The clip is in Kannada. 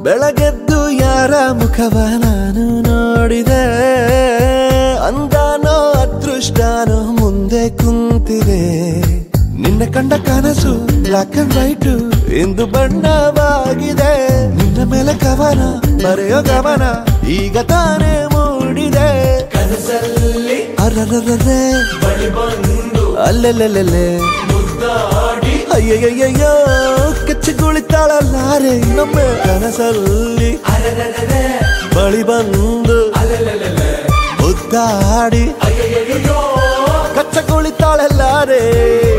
ಬೆಳಗೆದ್ದು ಯಾರ ಮುಖವ ನಾನು ನೋಡಿದೆ ಅಂದಾನೋ ಅದೃಷ್ಟನೋ ಮುಂದೆ ಕುಂತಿದೆ ನಿನ್ನ ಕಂಡ ಕನಸು ಬ್ಲಾಕ್ ಅಂಡ್ ವೈಟ್ ಇಂದು ಬಣ್ಣವಾಗಿದೆ ನಿನ್ನ ಮೇಲೆ ಕವನ ಬರೆಯೋ ಗಮನ ಈಗ ತಾನೇ ಮೂಡಿದೆ ಕನಸಲ್ಲಿ ಅರರರರೆ ಬಳಿ ಬಂದು ಅಲ್ಲೆಲ್ಲೆಲ್ಲೆಲ್ಲೆ ಮುದ್ದಾಡಿ ಅಯ್ಯಯ್ಯಯ್ಯೋ ಕಚ್ಚಿಗುಳಿತಾಳಲ್ಲಾರೆ ನಮ್ಮ ಕನಸಲ್ಲಿ ಅರೆರೆರೆರೆ ಬಳಿ ಬಂದು ಅಲೆಲೆಲೆಲೆ ಮುದ್ದಾಡಿ ಅಯ್ಯಯ್ಯಯ್ಯೋ ಕಚ್ಚ ಕುಳಿತಾಳೆಲ್ಲಾರೆ